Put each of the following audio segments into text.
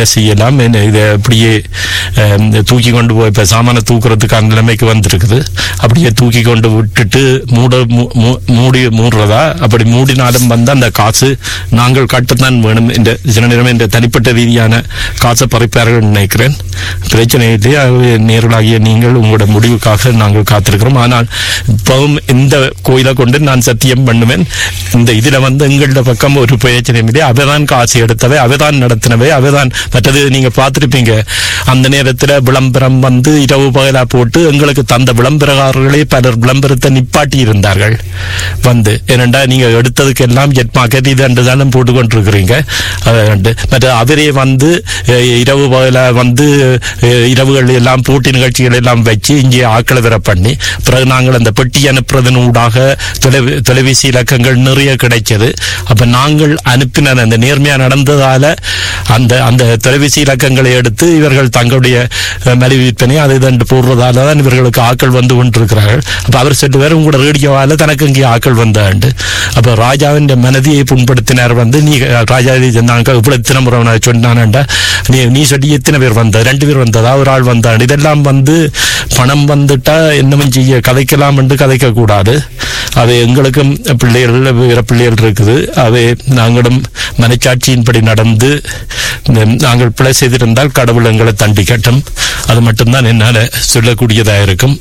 என்ன செய்யலாம் என்ன இதை அப்படியே அஹ், தூக்கி கொண்டு போய் இப்போ சாமானை தூக்குறதுக்கான நிலைமைக்கு வந்திருக்குது அப்படியே தூக்கி கொண்டு விட்டுட்டு மூட மூ- மூ- மூடி மூடுறதா அப்படி மூடினாலும் வந்து அந்த காசு நாங்கள் கட்டத்தான் வேணும் இந்த சில நேரம் இந்த தனிப்பட்ட ரீதியான காசை பறிப்பார்கள் நினைக்கிறேன் பிரச்சனை இல்லை ஆகவே நேர்களாகிய நீங்கள் உங்களோட முடிவுக்காக நாங்கள் காத்திருக்கிறோம் ஆனால் இப்பவும் இந்த கோயிலை கொண்டு நான் சத்தியம் பண்ணுவேன் இந்த இதுல வந்து எங்களோட பக்கம் ஒரு பிரச்சனையும் இல்லை அவைதான் காசு எடுத்தவை அவைதான் நடத்தினவை அவைதான் மற்றது நீங்க பார்த்திருப்பீங்க அந்த நேரத்துல விளம்பரம் வந்து இரவு பகலா போட்டு எங்களுக்கு தந்த விளம்பரக்காரர்களே பலர் விளம்பரத்தை நிப்பாட்டி இருந்தார்கள் வந்து ஏனெண்டா நீங்க எடுத்ததுக்கு எல்லாம் ஜெட் மார்க்கெட் இது ரெண்டு தானே போட்டு கொண்டிருக்கிறீங்க அது ரெண்டு. மற்ற அவரே வந்து அஹ், இரவு பகலா வந்து அஹ், இரவுகள் எல்லாம் போட்டி நிகழ்ச்சிகள் எல்லாம் வச்சு இங்கே ஆக்களை வர பண்ணி பிறகு நாங்கள் அந்த பெட்டி அனுப்புறதன் ஊடாக தொலைவி தொலைபேசி இலக்கங்கள் நிறைய கிடைச்சது அப்ப நாங்கள் அனுப்பின அந்த நேர்மையா நடந்ததால அந்த அந்த தொலைபேசி இலக்கங்களை எடுத்து இவர்கள் தங்களுடைய அஹ், மலிவு விற்பனை அதை தண்டு போடுறதால தான் இவர்களுக்கு ஆக்கள் வந்து கொண்டிருக்கிறார்கள் அப்ப அவர் சொல்லுவார் உங்களோட ரேடியோவால தனக்கு இங்கே ஆக்கள் வந்தாண்டு அப்ப ராஜாவின் மனதியை புண்படுத்தினார் வந்து நீ ராஜா சொன்னாங்க இவ்வளவு தினமுறை சொன்னான்டா நீ நீ சொல்லி எத்தனை பேர் வந்த ரெண்டு பேர் வந்ததா ஒரு ஆள் வந்தான் இதெல்லாம் வந்து பணம் வந்துட்டா என்னமும் செய்ய கதைக்கலாம் என்று கதைக்க கூடாது அது எங்களுக்கும் பிள்ளைகள் வேற பிள்ளைகள் இருக்குது அதை நாங்களும் மனச்சாட்சியின்படி நடந்து இந்த நாங்கள் பிழை செய்திருந்தால் கடவுள் எங்களை தண்டிக்கட்டும் அது மட்டும்தான் என்னால் சொல்லக்கூடியதா இருக்கும்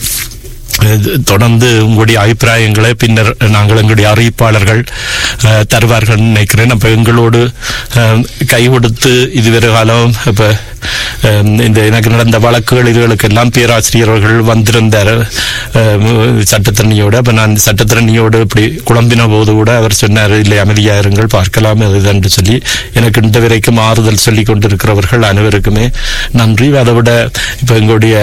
இது தொடர்ந்து உங்களுடைய அபிப்பிராயங்களை பின்னர் நாங்கள் எங்களுடைய அறிவிப்பாளர்கள் அஹ், தருவார்கள் நினைக்கிறேன் அப்ப எங்களோடு அஹ், கை கொடுத்து இதுவரை காலம் இப்ப அஹ், இந்த எனக்கு நடந்த வழக்குகள் இதுகளுக்கெல்லாம் பேராசிரியர்கள் வந்திருந்தார் அஹ், சட்டத்தரணியோடு அப்ப நான் சட்டத்தரணியோடு இப்படி குழம்பின போது கூட அவர் சொன்னார் இல்லை அமைதியா இருங்கள் பார்க்கலாம் அது என்று சொல்லி எனக்கு இந்த வரைக்கும் ஆறுதல் சொல்லி கொண்டிருக்கிறவர்கள் அனைவருக்குமே நன்றி அதை விட இப்ப எங்களுடைய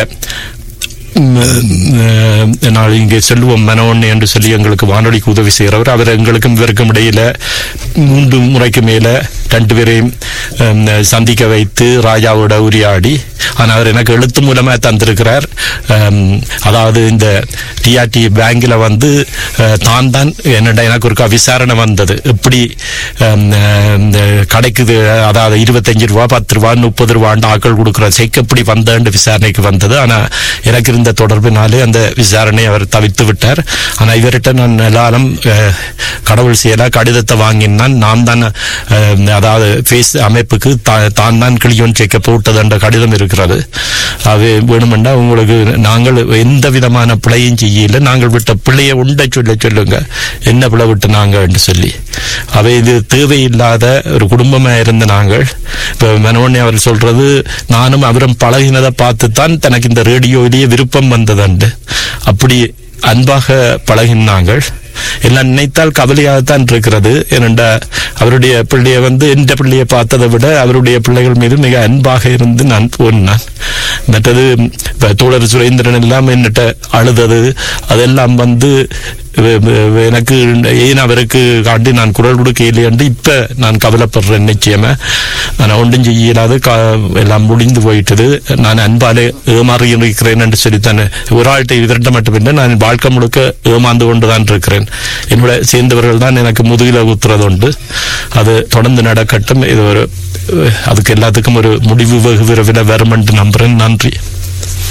ம், அஹ், நாள் இங்கே செல்வம் மனோன் என்று சொல்லி எங்களுக்கு வானொலிக்கு உதவி செய்கிறவர் அவர் எங்களுக்கும் இவருக்கும் இடையில மூன்று முறைக்கு மேல ரெண்டு பேரையும் ஹம், சந்திக்க வைத்து ராஜாவோட உரையாடி ஆனால் அவர் எனக்கு எழுத்து மூலமா தந்திருக்கிறார் ஹம், அதாவது இந்த டிஆர்டி பேங்க்ல வந்து அஹ், தான் தான் என்னடா எனக்கு ஒரு விசாரணை வந்தது எப்படி ஹம், அஹ், இந்த கடைக்கு இது, அதாவது இருபத்தஞ்சு ரூபா பத்து ரூபா முப்பது ரூபாண்டு ஆக்கள் கொடுக்குற செக் எப்படி வந்தேன்னு விசாரணைக்கு வந்தது ஆனா எனக்கு இருந்த தொடர்பினாலே அந்த விசாரணை அவர் தவிர்த்து விட்டார் ஆனா இவர்கிட்ட நான் எல்லாரும் அஹ், கடவுள் செய்யல கடிதத்தை வாங்கினான் நான் தான் அஹ், அதாவது ஃபேஸ் அமைப்புக்கு தா- தான் தான் கிளியோன் செக்க போட்டது என்ற கடிதம் இருக்கிறது அது வேணுமெண்டா உங்களுக்கு நாங்கள் எந்த விதமான பிழையும் செய்யல நாங்கள் விட்ட பிள்ளையை உண்ட சொல்ல சொல்லுங்க என்ன பிழை விட்டு நாங்க என்று சொல்லி அவை இது தேவையில்லாத ஒரு குடும்பமா இருந்த நாங்கள் இப்ப மனோண்ணி அவர் சொல்றது நானும் அவரும் பழகினதை பார்த்து தான் தனக்கு இந்த ரேடியோவிலேயே விருப்பம் வந்ததுண்டு அப்படி அன்பாக பழகினாங்கள் எல்லாம் நினைத்தால் கவலையாகத்தான் இருக்கிறது ஏனென்றா அவருடைய பிள்ளையை வந்து எந்த பிள்ளையை பார்த்ததை விட அவருடைய பிள்ளைகள் மீது மிக அன்பாக இருந்து நான் போனான் மற்றது இப்ப தோழர் சுரேந்திரன் எல்லாம் என்னட்ட அழுதது அதெல்லாம் வந்து வ- வ- எனக்கு ஏன் அவருக்கு காட்டி நான் குரல் கொடுக்க இல்லையென்று இப்ப நான் கவலைப்படுறேன் நிச்சயமா நான் ஒன்றும் செய்யலாது கா- எல்லாம் முடிந்து போயிட்டது நான் அன்பாலே ஏமாறி இருக்கிறேன் என்று சொல்லித்தான் ஒரு ஆள்கிட்ட இவர்கிட்ட மட்டுமில்லை நான் வாழ்க்கை முழுக்க ஏமாந்து கொண்டுதான் இருக்கிறேன் என்னோட சேர்ந்தவர்கள் தான் எனக்கு முதுகில குத்துறது உண்டு அது தொடர்ந்து நடக்கட்டும் இது ஒரு அதுக்கு எல்லாத்துக்கும் ஒரு முடிவு வெகு விரைவில் வரும் என்று நம்புறேன் நன்றி